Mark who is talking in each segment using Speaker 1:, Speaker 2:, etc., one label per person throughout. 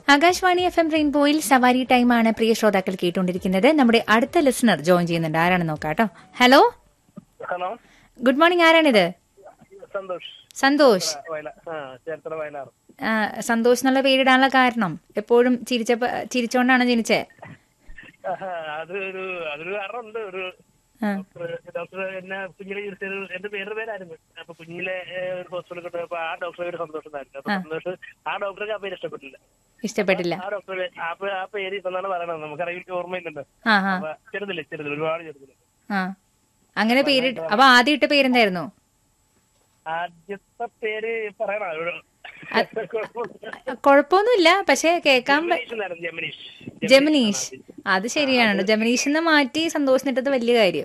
Speaker 1: Akashvani F M റെയിൻബോയിൽ സവാരി ടൈമാണ് പ്രിയ ശ്രോതാക്കൾ കേട്ടുകൊണ്ടിരിക്കുന്നത് നമ്മുടെ അടുത്ത ലിസണർ ജോയിൻ ചെയ്യുന്നുണ്ട് ആരാണ് നോക്കാട്ടോ ഹലോ
Speaker 2: ഹലോ
Speaker 1: ഗുഡ് മോർണിംഗ് ആരാണിത്
Speaker 2: സന്തോഷ്
Speaker 1: സന്തോഷ്
Speaker 2: വയല ആ ചേർത്തല വയലാറ്
Speaker 1: ആ, സന്തോഷ് എന്നുള്ള പേരിടാനുള്ള കാരണം എപ്പോഴും ചിരിച്ചപ്പോ ചിരിച്ചോണ്ടാണ് ജനിച്ചേ
Speaker 2: ആഹാ, അത് ഒരു അതൊരു കാരണമുണ്ട് ഒരു
Speaker 1: ആ,
Speaker 2: ഡോക്ടർ ഡോക്ടർ എന്നെ കുഞ്ഞിലെ ചികിത്സയിൽ എന്റെ പേരുടെ പേരായിരുന്നു അപ്പൊ കുഞ്ഞിലെ ഏ, ഒരു ഹോസ്പിറ്റലിൽ കൊണ്ടുപോയപ്പോ ആ ഡോക്ടറെ പേര് സന്തോഷമായിരുന്നു അപ്പൊ സന്തോഷ് ആ ഡോക്ടർക്ക് ആ പേര് ഇഷ്ടപ്പെട്ടില്ല
Speaker 1: ഇഷ്ടപ്പെട്ടില്ല
Speaker 2: ആ ഡോക്ടർ ആ പേ- ആ പേര് ഇപ്പെന്നാണ് പറയണത് നമുക്കറിയില്ല ഓർമ്മയില്ലല്ലോ
Speaker 1: ആ ആ
Speaker 2: അപ്പൊ ചെറുതില്ല ചെറുതില്ല ഒരുപാട് ചെറുതില്ല
Speaker 1: ആ അങ്ങനെ പേരിട്ട് അപ്പൊ ആദ്യം ഇട്ട പേരെന്തായിരുന്നു
Speaker 2: ആദ്യത്തെ പേര് പറയണോ ഒരു-
Speaker 1: കുഴപ്പമൊന്നുമില്ല പക്ഷെ കേൾക്കാൻ പ-
Speaker 2: ജമിനീഷ് എന്നായിരുന്നു, ജമിനീഷ്
Speaker 1: ജമിനീഷ് അത് ശരിയാണ് ജമിനീഷ് എന്ന് മാറ്റി സന്തോഷിനിട്ടത് വലിയ കാര്യം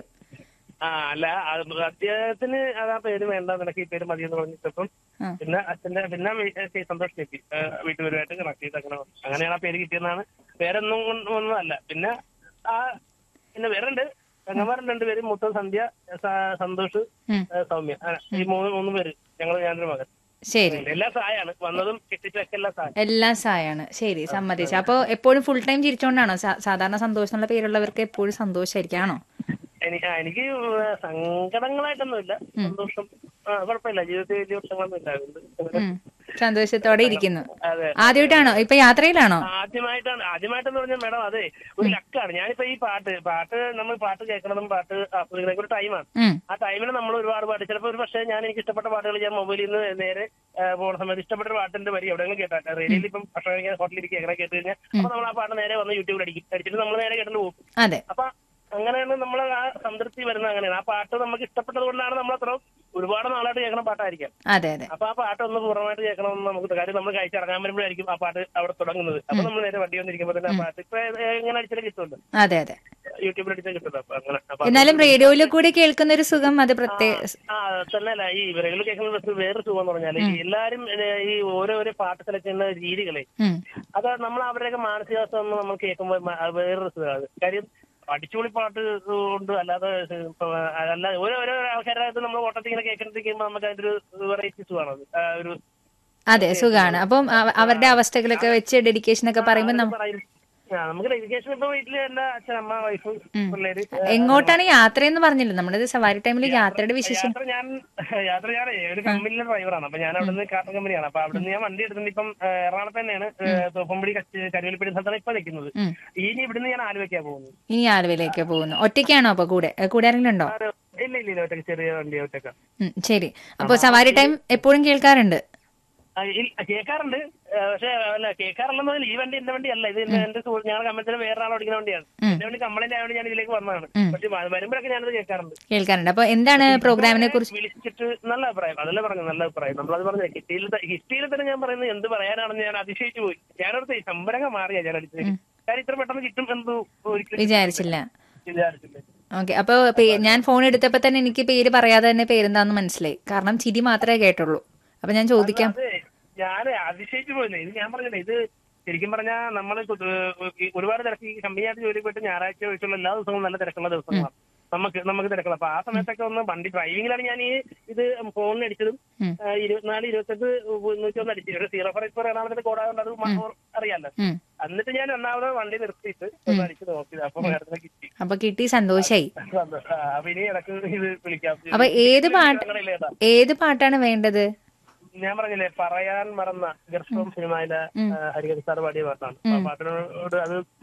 Speaker 2: ആ അല്ല അത് അദ്ദേഹത്തിന് അത് ആ പേര് വേണ്ട നിനക്ക് ഈ പേര് മതി എന്ന് പറഞ്ഞിട്ടപ്പം
Speaker 1: ആ.
Speaker 2: പിന്നെ അച്ഛന്റെ പിന്നെ വീ- ഏ, സന്തോഷ് ചേച്ചി വീട്ടുപേരുമായിട്ട് കണക്ട് ചെയ്ത് അങ്ങനെ വന്നു. അങ്ങനെയാണ് ആ പേര് കിട്ടിയതെന്നാണ് പേരൊന്നും കൊണ്ട് ഒന്നും അല്ല പിന്നെ ആ പിന്നെ വേറെ ഉണ്ട് പെങ്ങന്മാരുണ്ട് രണ്ടുപേര് മൂത്ത സന്ധ്യ സ- സന്തോഷ്
Speaker 1: ഉം.
Speaker 2: ഏ, സൗമ്യ ആ, ഈ മൂന്ന് മൂന്ന് പേര് ഞങ്ങൾ ഞാനൊരു മകൻ
Speaker 1: ശരി
Speaker 2: എല്ലാ സഹായാണ് വന്നതും കെട്ടിച്ചൊക്കെ എല്ലാ സഹായം
Speaker 1: എല്ലാം സായാണ് ശരി സമ്മതിച്ചു അപ്പൊ എപ്പോഴും ഫുൾ ടൈം ചിരിച്ചോണ്ടാണോ സാ- സാധാരണ സന്തോഷം എന്നുള്ള പേരുള്ളവർക്ക് എപ്പോഴും സന്തോഷമായിരിക്കാണോ
Speaker 2: എനിക്ക് ആ, എനിക്ക് സങ്കടങ്ങളായിട്ടൊന്നുമില്ല സന്തോഷം ആ കുഴപ്പമില്ല ജീവിതത്തിൽ വലിയ പ്രശ്നങ്ങളൊന്നും ഇല്ല അതുകൊണ്ട് അങ്ങനെ
Speaker 1: ഉം. സന്തോഷത്തോടെ ഇരിക്കുന്നു
Speaker 2: അതെ
Speaker 1: ആദ്യമായിട്ടാണോ ഇപ്പൊ യാത്രയിലാണോ
Speaker 2: ആദ്യമായിട്ടാണ് ആദ്യമായിട്ടെന്ന് പറഞ്ഞാൽ മേഡം അതെ ഒരു ലക്കാണ് ഞാനിപ്പോ ഈ പാട്ട് പാട്ട് നമ്മൾ പാട്ട് കേൾക്കണതും പാട്ട് ആസ്വദിക്കണതൊക്കെ ഒരു ടൈമാണ്
Speaker 1: ഉം
Speaker 2: ആ ടൈമിൽ നമ്മൾ ഒരുപാട് പാട്ട് ചിലപ്പോൾ ഒരു പക്ഷേ ഞാൻ എനിക്ക് ഇഷ്ടപ്പെട്ട പാട്ടുകൾ ഞാൻ മൊബൈലിൽ നിന്ന് നേരെ ആ, പോകുന്ന സമയത്ത് ഇഷ്ടപ്പെട്ട ഒരു പാട്ടിന്റെ വരി എവിടെയെങ്കിലും കേട്ടാ റേഡിയോയിൽ ഇപ്പം ഭക്ഷണം കഴിക്കാൻ ഹോട്ടലിൽ ഇരിക്കുക അങ്ങനെ കേട്ട് കഴിഞ്ഞാൽ അപ്പൊ നമ്മൾ ആ പാട്ട് നേരെ വന്ന് യൂട്യൂബിൽ അടിക്കും അടിച്ചിട്ട് നമ്മൾ നേരെ കേട്ടിട്ട് പോകും
Speaker 1: അതെ
Speaker 2: അപ്പൊ അങ്ങനെയാണ് നമ്മൾ ആ സംതൃപ്തി വരുന്നത് അങ്ങനെയാണ് ആ പാട്ട് നമുക്ക് ഇഷ്ടപ്പെട്ടത് കൊണ്ടാണ് നമ്മൾ അത്ര ഒരുപാട് നാളായിട്ട് കേൾക്കണ പാട്ടായിരിക്കാം
Speaker 1: അതെ അതെ
Speaker 2: അപ്പൊ ആ പാട്ട് ഒന്ന് പൂർണ്ണമായിട്ട് കേൾക്കണമെന്ന് നമുക്ക് കാര്യം നമ്മൾ കഴിച്ചിറങ്ങാൻ വരുമ്പോഴായിരിക്കും ആ പാട്ട് അവിടെ തുടങ്ങുന്നത് അപ്പൊ നമ്മൾ നേരെ വണ്ടി വന്നിരിക്കുമ്പോൾ തന്നെ ആ പാട്ട് ഇപ്പൊ എങ്ങനെ അടിച്ചാൽ കിട്ടുമല്ലോ
Speaker 1: അതെ അതെ
Speaker 2: യൂട്യൂബിൽ അടിച്ചാൽ കിട്ടുമല്ലോ അപ്പൊ അങ്ങനെ അപ്പൊ
Speaker 1: എന്നാലും റേഡിയോയിൽ കൂടി കേൾക്കുന്ന ഒരു സുഖം അത് പ്രത്യേക
Speaker 2: ആ തന്നെയല്ല ഈ വിറകൾ കേൾക്കുന്ന ബസ് വേറൊരു സുഖം എന്ന് പറഞ്ഞാൽ എല്ലാരും ഏ, ഈ ഓരോരോ പാട്ട് സെലക്ട് ചെയ്യുന്ന രീതികളെ
Speaker 1: ഉം.
Speaker 2: അത് നമ്മൾ അവരുടെയൊക്കെ മാനസികാവസ്ഥ ഒന്ന് നമ്മൾ കേൾക്കുമ്പോൾ മ- അത് വേറൊരു സുഖമാണ് കാര്യം അടിച്ചുപൊളി പാട്ട് കൊണ്ട് അല്ലാതെ ഇപ്പൊ അല്ല ഓരോ ഓരോ ആൾക്കാരുടെ നമ്മൾ ഓട്ടത്തിൽ ഇങ്ങനെ കേൾക്കുമ്പോഴത്തേക്കും നമുക്ക് അതിന്റെ ഒരു വെറൈറ്റി സുഖമാണ് അത് ആ ഒരു
Speaker 1: അതെ സുഖാണ് അപ്പം അവ- അവരുടെ അവസ്ഥകളൊക്കെ വെച്ച് ഡെഡിക്കേഷൻ ഒക്കെ പറയുമ്പോൾ നമ്മ-
Speaker 2: പറയും. ആ, നമുക്ക് എഡ്യൂക്കേഷൻ ഇപ്പൊ വീട്ടില് എന്റെ അച്ഛൻ അമ്മ വൈഫ് പിള്ളേര്
Speaker 1: എങ്ങോട്ടാണ് യാത്രയെന്ന് പറഞ്ഞില്ല നമ്മുടെ സവാരി ടൈമിൽ യാത്രയുടെ വിശേഷം
Speaker 2: യാത്ര ഞാൻ യാത്ര ഞാൻ ഒരു കമ്പനിയിലെ ഡ്രൈവറാണ് അപ്പൊ ഞാൻ അവിടുന്ന് കാർട്ടൺ കമ്പനിയാണ് അപ്പൊ അവിടുന്ന് ഞാൻ വണ്ടി എടുത്തിട്ട് ഇപ്പം ഏ, എറണാകുളത്ത് തന്നെയാണ് ഏ, തോപ്പുംപടി കച്ച് കരുവലിപ്പടി സ്ഥലത്താണ് ഇപ്പൊ നിൽക്കുന്നത്
Speaker 1: ഉം.
Speaker 2: ഇനി ഇവിടുന്ന് ഞാൻ ആലുവയ്ക്കാ പോകുന്നത്
Speaker 1: ഇനി ആലുവയിലേക്ക് പോകുന്നു ഒറ്റയ്ക്കാണോ അപ്പൊ കൂടെ ഏ, കൂടെ ആരെങ്കിലും ഉണ്ടോ
Speaker 2: അത് ഇല്ല ഇല്ല ഇല്ല ഒറ്റക്ക് ചെറിയ വണ്ടി ഒറ്റക്ക
Speaker 1: ഉം, ശരി അപ്പൊ സവാരി ടൈം എപ്പോഴും കേൾക്കാറുണ്ട്
Speaker 2: ആ, ഇല്ല, കേൾക്കാറുണ്ട് ഏ, പക്ഷെ അല്ല കേൾക്കാറുള്ളതെന്ന് പറഞ്ഞാൽ ഈ വണ്ടി എന്റെ വണ്ടി അല്ല ഇത് എന്റെ എന്റെ സുഹൃത്ത് ഞങ്ങളുടെ കമ്പനിയിൽ വേറെ ആൾ ഓടിക്കുന്ന വണ്ടിയാണ് എന്റെ വണ്ടി കംപ്ലൈന്റ് ആയതുകൊണ്ട് ഞാൻ ഇതിലേക്ക് വന്നതാണ് പക്ഷെ വ- വരുമ്പോഴൊക്കെ ഞാനത് കേൾക്കാറുണ്ട്
Speaker 1: കേൾക്കാറുണ്ട് അപ്പൊ എന്താണ് പ്രോഗ്രാമിനെ കുറിച്ച്
Speaker 2: വിളിച്ചിട്ട് നല്ല അഭിപ്രായം അതല്ലേ പറഞ്ഞു നല്ല അഭിപ്രായം നമ്മളത് പറഞ്ഞ ഹിറ്റിയിൽ ഹിറ്റിയിൽ തന്നെ ഞാൻ പറയുന്നത് എന്ത് പറയാനാണെന്ന് ഞാൻ അതിശയിച്ചു പോയി ഞാനടുത്ത് ശമ്പരങ്ങ മാറിയാ ഞാൻ അടിച്ചത് കാര്യം ഇത്ര പെട്ടെന്ന് കിട്ടും എന്ന് ഒരിക്കലും
Speaker 1: വിചാരിച്ചില്ല
Speaker 2: വിചാരിച്ചില്ല
Speaker 1: ഓക്കെ അപ്പൊ പേ- ഞാൻ ഫോൺ എടുത്തപ്പോ തന്നെ എനിക്ക് പേര് പറയാതെ തന്നെ പേരെന്താന്ന് മനസ്സിലായി കാരണം ചിരി മാത്രമേ കേട്ടുള്ളൂ അപ്പൊ ഞാൻ ചോദിക്കാം
Speaker 2: അതെ ഞാൻ അതിശയിച്ചു പോയില്ലേ ഇത് ഞാൻ പറഞ്ഞില്ലേ ഇത് ശരിക്കും പറഞ്ഞാൽ നമ്മൾ ഒരുപാട് തിരക്ക് ഈ കമ്പനിയായിട്ട് ജോലി പോയിട്ട് ഞായറാഴ്ച ഒഴിച്ചുള്ള എല്ലാ ദിവസവും നല്ല തിരക്കുള്ള ദിവസങ്ങളാണ് നമുക്ക് നമുക്ക് തിരക്കുള്ള അപ്പൊ ആ സമയത്തൊക്കെ ഒന്ന് വണ്ടി ഡ്രൈവിംഗിലാണ് ഞാൻ ഈ ഇത് ഫോണിൽ അടിച്ചതും
Speaker 1: ഉം.
Speaker 2: ആ, ഇരുപത്തിനാല് ഇരുപത്തെട്ട് നൂറ്റി ഒന്ന് അടിച്ചു ഒരു സീറോ ഫോർ ഇപ്പോൾ എറണാകുളത്ത് കോടാകൊണ്ട് അത് മ- അറിയാലോ
Speaker 1: ഉം.
Speaker 2: എന്നിട്ട് ഞാൻ ഒന്നാമത് വണ്ടി നിർത്തിയിട്ട് ഒന്ന് അടിച്ച് നോക്കി അപ്പൊ മേഡത്തിന് കിട്ടി
Speaker 1: അപ്പൊ കിട്ടി സന്തോഷായി
Speaker 2: സന്തോഷം. ആ, അപ്പൊ ഇനി ഇടക്ക് ഇത് വിളിക്കാം
Speaker 1: അപ്പൊ ഏത് പാട്ട്
Speaker 2: ഞങ്ങളില്ലേ ഏട്ടാ?
Speaker 1: ഏത് പാട്ടാണ് വേണ്ടത്
Speaker 2: ഞാൻ പറഞ്ഞില്ലേ പറയാൻ മറന്ന ഗർഭം സിനിമയിലെ ഹരിഹരി സാർ പാടിയ പാട്ടാണ് ആ പാട്ടിനോട് അത്